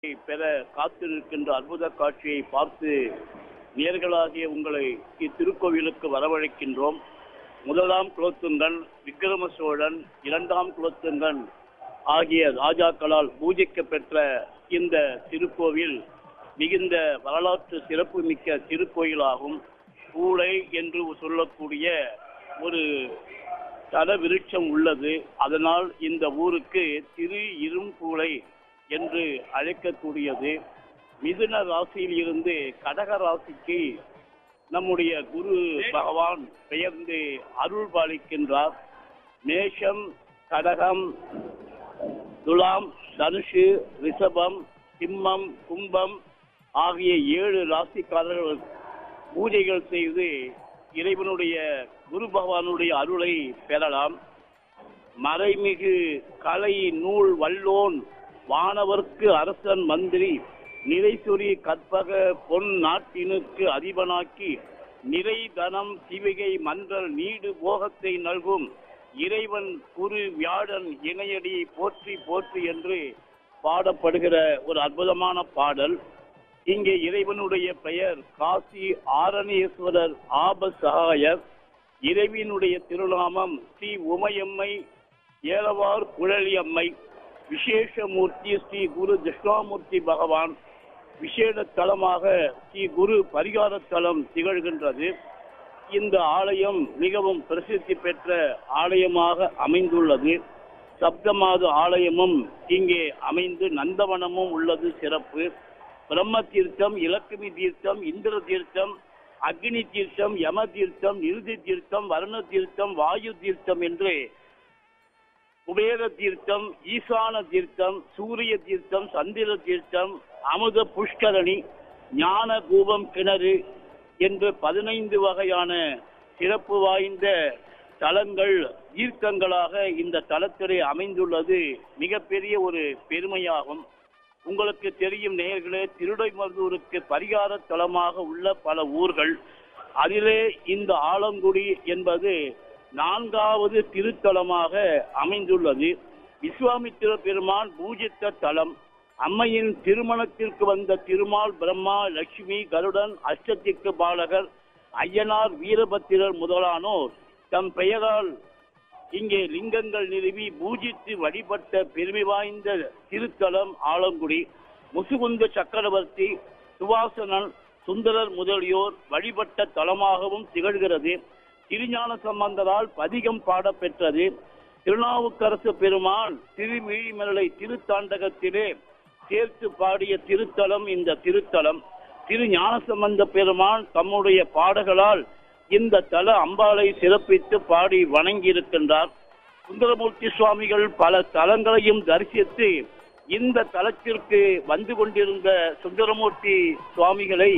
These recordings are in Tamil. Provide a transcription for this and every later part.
பெற காத்திருக்கின்ற அற்புத காட்சியை பார்த்து நேர்களாகிய உங்களை இத்திருக்கோவிலுக்கு வரவழைக்கின்றோம் முதலாம் குலோத்துங்கன் விக்கிரம சோழன் இரண்டாம் குலோத்துங்கன் ஆகிய ராஜாக்களால் பூஜிக்கப் பெற்ற இந்த திருக்கோவில் மிகுந்த வரலாற்று சிறப்புமிக்க திருக்கோயிலாகும் கூடை என்று சொல்லக்கூடிய ஒரு தல விருட்சம் உள்ளது அதனால் இந்த ஊருக்கு திரு இரும்பூளை என்று அழைக்கக்கூடியது மிதுன ராசியில் இருந்து கடக ராசிக்கு நம்முடைய குரு பகவான் பெயர்ந்து அருள் பாலிக்கின்றார் மேஷம் கடகம் துலாம் தனுஷு ரிஷபம் சிம்மம் கும்பம் ஆகிய ஏழு ராசிக்காரர்கள் பூஜைகள் செய்து இறைவனுடைய குரு பகவானுடைய அருளை பெறலாம் மறைமிகு கலை நூல் வல்லோன் வானவர்க்கு அரசன் மந்திரி நிறைசுரி கற்பக பொன் நாட்டினுக்கு அதிபனாக்கி நிறை தனம் சிவிகை மன்றல் நீடு போகத்தை நல்கும் இறைவன் குரு வியாழன் இணையடி போற்றி போற்றி என்று பாடப்படுகிற ஒரு அற்புதமான பாடல் இங்கே இறைவனுடைய பெயர் காசி ஆரணீஸ்வரர் ஆபசகாயர் இறைவனுடைய திருநாமம் ஸ்ரீ உமையம்மை ஏலவார் குழலி அம்மை விசேஷமூர்த்தி ஸ்ரீ குரு தட்சிணாமூர்த்தி பகவான் விசேட தலமாக ஸ்ரீ குரு பரிகார தலம் திகழ்கின்றது இந்த ஆலயம் மிகவும் பிரசித்தி பெற்ற ஆலயமாக அமைந்துள்ளது சப்தமாது ஆலயமும் இங்கே அமைந்து நந்தவனமும் உள்ளது சிறப்பு பிரம்ம தீர்த்தம் இலக்குமி தீர்த்தம் இந்திர தீர்த்தம் அக்னி தீர்த்தம் யம தீர்த்தம் நிருதி தீர்த்தம் வருண தீர்த்தம் வாயு தீர்த்தம் என்று குபேர தீர்த்தம் ஈசான தீர்த்தம் சூரிய தீர்த்தம் சந்திர தீர்த்தம் அமுத புஷ்கரணி ஞான கூபம் கிணறு என்று பதினைந்து வகையான சிறப்பு வாய்ந்த தலங்கள் தீர்க்கங்களாக இந்த தலத்திலே அமைந்துள்ளது மிகப்பெரிய ஒரு பெருமையாகும் உங்களுக்கு தெரியும் நேயர்களே திருடைமருதூருக்கு பரிகார தலமாக உள்ள பல ஊர்கள் அதிலே இந்த ஆலங்குடி என்பது நான்காவது திருத்தலமாக அமைந்துள்ளது விஸ்வாமித்திர பெருமான் பூஜித்த தலம் அம்மையின் திருமணத்திற்கு வந்த திருமால் பிரம்மா லட்சுமி கருடன் அஷ்டத்திக்கு பாலகர் ஐயனார் வீரபத்திரர் முதலானோர் தம் பெயரால் இங்கே லிங்கங்கள் நிறுவி பூஜித்து வழிபட்ட பெருமை வாய்ந்த திருத்தலம் ஆலங்குடி முசுகுந்த சக்கரவர்த்தி சுவாசனன் சுந்தரர் முதலியோர் வழிபட்ட தலமாகவும் திகழ்கிறது திருஞான சம்பந்தரால் பதிகம் பாடப்பெற்றது திருநாவுக்கரசு பெருமான் திருவிழிமலை திருத்தாண்டகத்திலே சேர்த்து பாடிய திருத்தலம் இந்த திருத்தலம் திரு ஞானசம்பந்த பெருமான் தம்முடைய பாடல்களால் இந்த தல அம்பாளை சிறப்பித்து பாடி வணங்கியிருக்கின்றார் சுந்தரமூர்த்தி சுவாமிகள் பல தலங்களையும் தரிசித்து இந்த தலத்திற்கு வந்து கொண்டிருந்த சுந்தரமூர்த்தி சுவாமிகளை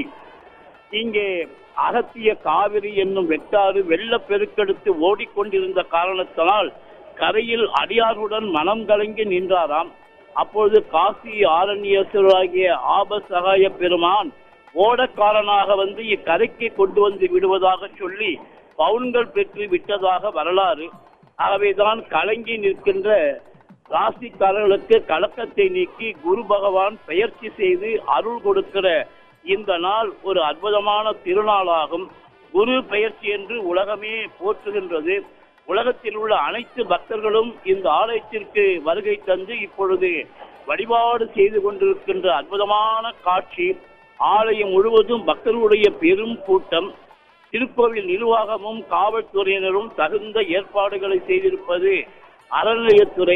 இங்கே அகத்திய காவிரி என்னும் வெட்டாறு வெள்ளப் பெருக்கெடுத்து ஓடிக்கொண்டிருந்த காரணத்தினால் கரையில் அடியாருடன் மனம் கலங்கி நின்றாராம் அப்பொழுது காசி ஆரண்யேஸ்வராகிய ஆபசகாய பெருமான் ஓடக்காரனாக வந்து இக்கரைக்கு கொண்டு வந்து விடுவதாக சொல்லி பவுன்கள் பெற்று விட்டதாக வரலாறு ஆகவேதான் கலங்கி நிற்கின்ற ராசிக்காரர்களுக்கு கலக்கத்தை நீக்கி குரு பகவான் பெயர்ச்சி செய்து அருள் கொடுக்கிற இந்த நாள் ஒரு அற்புதமான திருநாளாகும் குரு பெயர்ச்சி என்று உலகமே போற்றுகின்றது உலகத்தில் உள்ள அனைத்து பக்தர்களும் இந்த ஆலயத்திற்கு வருகை தந்து இப்பொழுது வழிபாடு செய்து கொண்டிருக்கின்ற அற்புதமான காட்சி ஆலயம் முழுவதும் பக்தர்களுடைய பெரும் கூட்டம் திருக்கோவில் நிர்வாகமும் காவல்துறையினரும் தகுந்த ஏற்பாடுகளை செய்திருப்பது அறநிலையத்துறை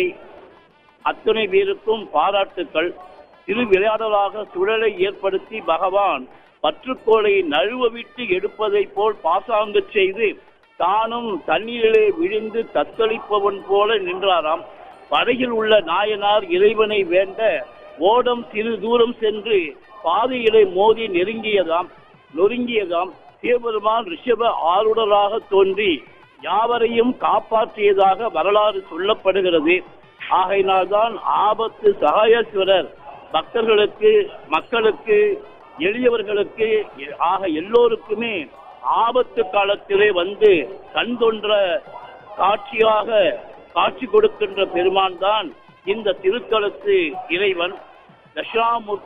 அத்தனை பேருக்கும் பாராட்டுக்கள் திரு விளையாடலாக சுழலை ஏற்படுத்தி பகவான் பற்றுக்கோளை நழுவ விட்டு எடுப்பதை போல் பாசாங்கு செய்து தானும் தண்ணீரிலே விழுந்து தத்தளிப்பவன் போல நின்றாராம் படகில் உள்ள நாயனார் இறைவனை வேண்ட ஓடம் சிறு தூரம் சென்று பாதையிலே மோதி நெருங்கியதாம் நொறுங்கியதாம் சிவபெருமான் ரிஷப ஆருடராக தோன்றி யாவரையும் காப்பாற்றியதாக வரலாறு சொல்லப்படுகிறது ஆகையினால்தான் ஆபத்து சகாயேஸ்வரர் பக்தர்களுக்கு மக்களுக்கு எளியவர்களுக்கு ஆக எல்லோருக்குமே ஆபத்து காலத்திலே வந்து கண் தோன்ற காட்சியாக காட்சி கொடுக்கின்ற பெருமான் தான் இந்த திருத்தலத்து இறைவன் தட்சிணாமூர்த்தி